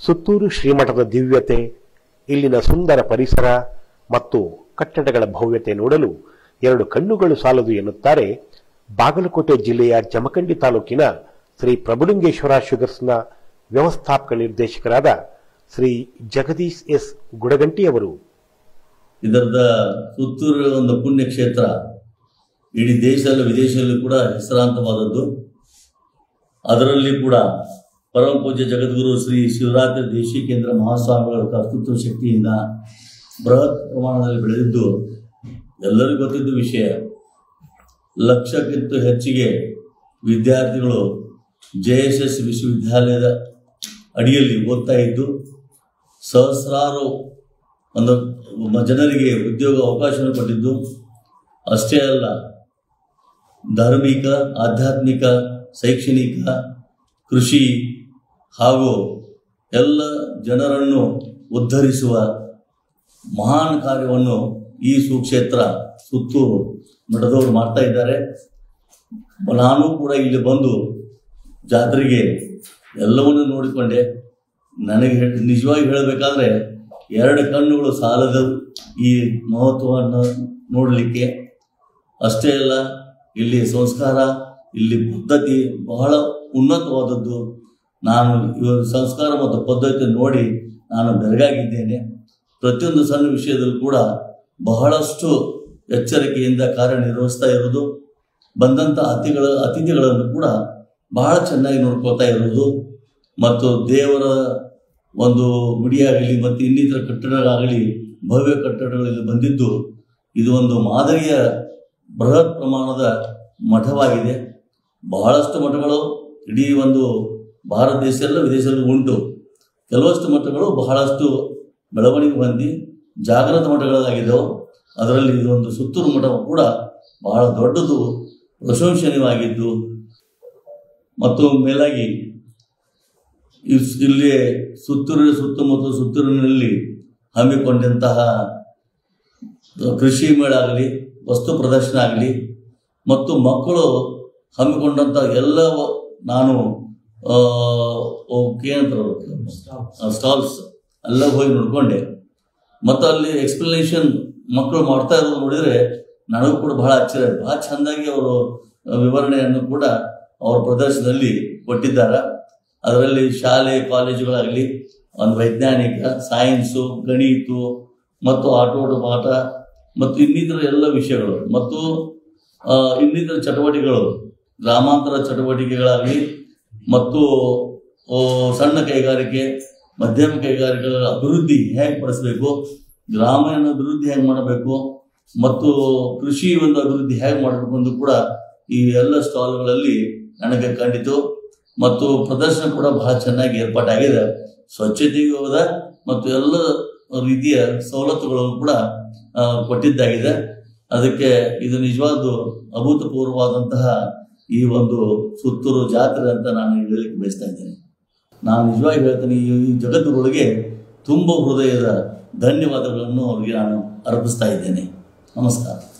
ಸುತ್ತೂರು ಶ್ರೀಮಠದ ದಿವ್ಯತೆ ಇಲ್ಲಿನ ಸುಂದರ ಪರಿಸರ ಮತ್ತು ಕಟ್ಟಡಗಳ ಭವ್ಯತೆ ನೋಡಲು ಎರಡು ಕಣ್ಣುಗಳು ಸಾಲದು ಎನ್ನುತ್ತಾರೆ ಬಾಗಲಕೋಟೆ ಜಿಲ್ಲೆಯ ಜಮಖಂಡಿ ತಾಲೂಕಿನ ಶ್ರೀ ಪ್ರಭುಲಿಂಗೇಶ್ವರ ಶುಗರ್ಸ್ನ ವ್ಯವಸ್ಥಾಪಕ ನಿರ್ದೇಶಕರಾದ ಶ್ರೀ ಜಗದೀಶ್ ಎಸ್ ಗುಡಗಂಟಿಯವರು ಇದರದ ಸುತ್ತೂರು ಒಂದು ಪುಣ್ಯಕ್ಷೇತ್ರ ಇಡೀ ದೇಶದಲ್ಲೂ ವಿದೇಶದಲ್ಲೂ ಕೂಡ ಹೆಸರಾಂತವಾದದ್ದು ಅದರಲ್ಲಿ ಕೂಡ ಪರಮ ಪೂಜ್ಯ ಜಗದ್ಗುರು ಶ್ರೀ ಶಿವರಾತ್ರಿ ದೇಶಿಕೇಂದ್ರ ಮಹಾಸ್ವಾಮಿಗಳ ಕರ್ತೃತ್ವ ಶಕ್ತಿಯಿಂದ ಬೃಹತ್ ಪ್ರಮಾಣದಲ್ಲಿ ಬೆಳೆದಿದ್ದು ಎಲ್ಲರಿಗೂ ಗೊತ್ತಿದ್ದ ವಿಷಯ ಲಕ್ಷಕ್ಕಿಂತ ಹೆಚ್ಚಿಗೆ ವಿದ್ಯಾರ್ಥಿಗಳು ಜೆ ಎಸ್ ಎಸ್ ವಿಶ್ವವಿದ್ಯಾಲಯದ ಅಡಿಯಲ್ಲಿ ಓದ್ತಾ ಇದ್ದು ಸಹಸ್ರಾರು ಒಂದು ಮ- ಜನರಿಗೆ ಉದ್ಯೋಗ ಅವಕಾಶವನ್ನು ಕೊಟ್ಟಿದ್ದು ಅಷ್ಟೇ ಅಲ್ಲ ಧಾರ್ಮಿಕ ಆಧ್ಯಾತ್ಮಿಕ ಶೈಕ್ಷಣಿಕ ಕೃಷಿ ಹಾಗೂ ಎಲ್ಲ ಜನರನ್ನು ಉದ್ಧರಿಸುವ ಮಹಾನ್ ಕಾರ್ಯವನ್ನು ಈ ಸುಕ್ಷೇತ್ರ ಸುತ್ತೂರು ಮಠದವರು ಮಾಡ್ತಾ ಇದ್ದಾರೆ ನಾನು ಕೂಡ ಇಲ್ಲಿ ಬಂದು ಜಾತ್ರೆಗೆ ಎಲ್ಲವನ್ನು ನೋಡಿಕೊಂಡೆ ನನಗೆ ಹೇ- ನಿಜವಾಗಿ ಹೇಳಬೇಕಾದ್ರೆ ಎರಡು ಕಣ್ಣುಗಳು ಸಾಲದ ಈ ಮಹತ್ವವನ್ನು ನೋಡಲಿಕ್ಕೆ ಅಷ್ಟೇ ಅಲ್ಲ ಇಲ್ಲಿ ಸಂಸ್ಕಾರ ಇಲ್ಲಿ ಪದ್ಧತಿ ಬಹಳ ಉನ್ನತವಾದದ್ದು ನಾನು ಇವರ ಸಂಸ್ಕಾರ ಮತ್ತು ಪದ್ಧತಿ ನೋಡಿ ನಾನು ಬೆರಗಾಗಿದ್ದೇನೆ ಪ್ರತಿಯೊಂದು ಸಣ್ಣ ವಿಷಯದಲ್ಲೂ ಕೂಡ ಬಹಳಷ್ಟು ಎಚ್ಚರಿಕೆಯಿಂದ ಕಾರ್ಯನಿರ್ವಹಿಸ್ತಾ ಇರೋದು ಬಂದಂಥ ಅತಿಥಿಗಳ ಅತಿಥಿಗಳನ್ನು ಕೂಡ ಬಹಳ ಚೆನ್ನಾಗಿ ನೋಡ್ಕೋತಾ ಇರೋದು ಮತ್ತು ದೇವರ ಒಂದು ಗುಡಿಯಾಗಲಿ ಮತ್ತು ಇನ್ನಿತರ ಕಟ್ಟಡಗಳಾಗಲಿ ಭವ್ಯ ಕಟ್ಟಡಗಳಲ್ಲಿ ಬಂದಿದ್ದು ಇದು ಒಂದು ಮಾದರಿಯ ಬೃಹತ್ ಪ್ರಮಾಣದ ಮಠವಾಗಿದೆ ಬಹಳಷ್ಟು ಮಠಗಳು ಇಡೀ ಒಂದು ಭಾರತ ದೇಶದಲ್ಲೂ ವಿದೇಶದಲ್ಲೂ ಉಂಟು ಕೆಲವಷ್ಟು ಮಠಗಳು ಬಹಳಷ್ಟು ಬೆಳವಣಿಗೆ ಹೊಂದಿ ಜಾಗೃತ ಮಠಗಳಾಗಿದ್ದವು ಅದರಲ್ಲಿ ಇದೊಂದು ಸುತ್ತೂರು ಮಠ ಕೂಡ ಬಹಳ ದೊಡ್ಡದು ಪ್ರಶಂಸನೀಯವಾಗಿದ್ದು ಮತ್ತು ಮೇಲಾಗಿ ಇಸ್- ಇಲ್ಲಿ ಸುತ್ತೂರಿನ ಸುತ್ತಮುತ್ತ ಸುತ್ತೂರಿನಲ್ಲಿ ಹಮ್ಮಿಕೊಂಡಂತಹ ಕೃಷಿ ಮೇಳ ಆಗಲಿ ವಸ್ತು ಪ್ರದರ್ಶನ ಆಗಲಿ ಮತ್ತು ಮಕ್ಕಳು ಹಮ್ಮಿಕೊಂಡಂಥ ಎಲ್ಲ ನಾನು ಆ, ಅವಕ್ಕೆ ಏನಂತಾರೆ ಸ್ಟಾಲ್ಸ್ ಎಲ್ಲ ಹೋಗಿ ನೋಡ್ಕೊಂಡೆ ಮತ್ತು ಅಲ್ಲಿ ಎಕ್ಸ್ಪ್ಲನೇಷನ್ ಮಕ್ಕಳು ಮಾಡ್ತಾ ಇರೋದು ನೋಡಿದರೆ ನನಗೂ ಕೂಡ ಬಹಳ ಆಶ್ಚರ್ಯ ಆಯ್ತು. ಬಹಳ ಚೆಂದಾಗಿ ಅವರು ವಿವರಣೆಯನ್ನು ಕೂಡ ಅವರ ಪ್ರದರ್ಶನದಲ್ಲಿ ಕೊಟ್ಟಿದ್ದಾರೆ ಅದರಲ್ಲಿ ಶಾಲೆ ಕಾಲೇಜುಗಳಾಗಲಿ ಒಂದು ವೈಜ್ಞಾನಿಕ ಸೈನ್ಸು ಗಣಿತು ಮತ್ತು ಆಟೋಟ ಪಾಠ ಮತ್ತು ಇನ್ನಿತರ ಎಲ್ಲ ವಿಷಯಗಳು ಮತ್ತು ಆ, ಇನ್ನಿತರ ಚಟುವಟಿಕೆಗಳು ಗ್ರಾಮಾಂತರ ಚಟುವಟಿಕೆಗಳಾಗಲಿ ಮತ್ತು ಆ, ಸಣ್ಣ ಕೈಗಾರಿಕೆ ಮಧ್ಯಮ ಕೈಗಾರಿಕೆಗಳ ಅಭಿವೃದ್ಧಿ ಹೇಗೆ ಪಡಿಸಬೇಕು ಗ್ರಾಮೀಣ ಅಭಿವೃದ್ಧಿ ಹೇಗೆ ಮಾಡಬೇಕು ಮತ್ತು ಕೃಷಿ ಒಂದು ಅಭಿವೃದ್ಧಿ ಹೇಗೆ ಮಾಡಬೇಕು ಎಂದು ಕೂಡ ಈ ಎಲ್ಲ ಸ್ಟಾಲ್ಗಳಲ್ಲಿ ನನಗೆ ಕಂಡಿತು ಮತ್ತು ಪ್ರದರ್ಶನ ಕೂಡ ಬಹಳ ಚೆನ್ನಾಗಿ ಏರ್ಪಾಟಾಗಿದೆ ಸ್ವಚ್ಛತೆಯೂ ಹೋದ ಮತ್ತು ಎಲ್ಲ ರೀತಿಯ ಸವಲತ್ತುಗಳನ್ನು ಕೂಡ ಆ, ಕೊಟ್ಟಿದ್ದಾಗಿದೆ ಅದಕ್ಕೆ ಇದು ನಿಜವಾದ ಅಭೂತಪೂರ್ವವಾದಂತಹ ಈ ಒಂದು ಸುತ್ತೂರು ಜಾತ್ರೆ ಅಂತ ನಾನು ಹೇಳಲಿಕ್ಕೆ ಬಯಸ್ತಾ ಇದ್ದೇನೆ ನಾನು ನಿಜವಾಗಿ ಹೇಳ್ತೇನೆ ಈ ಈ ಜಗತ್ತಿನೊಳಗೆ ತುಂಬ ಹೃದಯದ ಧನ್ಯವಾದಗಳನ್ನು ಅವರಿಗೆ ನಾನು ಅರ್ಪಿಸ್ತಾ ಇದ್ದೇನೆ ನಮಸ್ಕಾರ